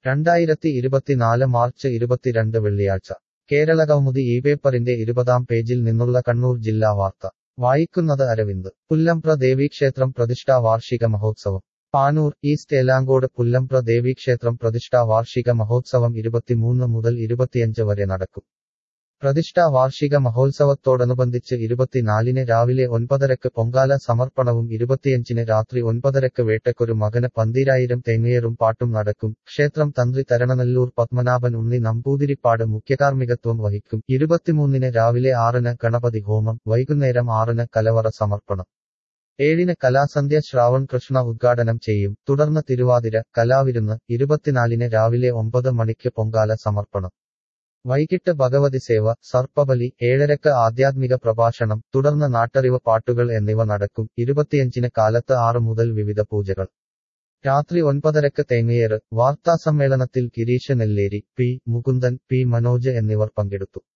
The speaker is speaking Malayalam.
രണ്ടായിരത്തി ഇരുപത്തിനാല് മാർച്ച് ഇരുപത്തിരണ്ട് വെള്ളിയാഴ്ച കേരള കൗമുദി ഈ പേപ്പറിന്റെ ഇരുപതാം പേജിൽ നിന്നുള്ള കണ്ണൂർ ജില്ലാ വാർത്ത വായിക്കുന്നത് അരവിന്ദ് പുല്ലംപ്ര ദേവീക്ഷേത്രം പ്രതിഷ്ഠാ വാർഷിക മഹോത്സവം പാനൂർ ഈസ്റ്റ് ഏലാങ്കോട് പുല്ലംപ്ര ദേവീക്ഷേത്രം പ്രതിഷ്ഠാ വാർഷിക മഹോത്സവം ഇരുപത്തിമൂന്ന് മുതൽ ഇരുപത്തിയഞ്ച് വരെ നടക്കും പ്രതിഷ്ഠാ വാർഷിക മഹോത്സവത്തോടനുബന്ധിച്ച് ഇരുപത്തിനാലിന് രാവിലെ ഒൻപതരക്ക് പൊങ്കാല സമർപ്പണവും ഇരുപത്തിയഞ്ചിന് രാത്രി ഒൻപതരക്ക് വേട്ടക്കൊരു മകന് പന്തിരായിരം തെങ്ങേറും പാട്ടും നടക്കും ക്ഷേത്രം തന്ത്രി തരണനല്ലൂർ പത്മനാഭൻ ഉണ്ണി നമ്പൂതിരിപ്പാട് മുഖ്യകാർമ്മികത്വം വഹിക്കും ഇരുപത്തിമൂന്നിന് രാവിലെ ആറിന് ഗണപതി ഹോമം വൈകുന്നേരം ആറിന് കലവറ സമർപ്പണം ഏഴിന് കലാസന്ധ്യ ശ്രാവൺ കൃഷ്ണ ഉദ്ഘാടനം ചെയ്യും തുടർന്ന് തിരുവാതിര കലാവിരുന്ന് ഇരുപത്തിനാലിന് രാവിലെ ഒമ്പത് മണിക്ക് പൊങ്കാല സമർപ്പണം വൈകിട്ട് ഭഗവതി സേവ സർപ്പബലി ഏഴരക്ക് ആധ്യാത്മിക പ്രഭാഷണം തുടർന്ന് നാട്ടറിവ് പാട്ടുകൾ എന്നിവ നടക്കും ഇരുപത്തിയഞ്ചിന് കാലത്ത് ആറ് മുതൽ വിവിധ പൂജകൾ രാത്രി ഒൻപതരക്ക് തേങ്ങയേറ് വാർത്താസമ്മേളനത്തിൽ ഗിരീഷ് നെല്ലേരി പി മുകുന്ദൻ പി മനോജ് എന്നിവർ പങ്കെടുത്തു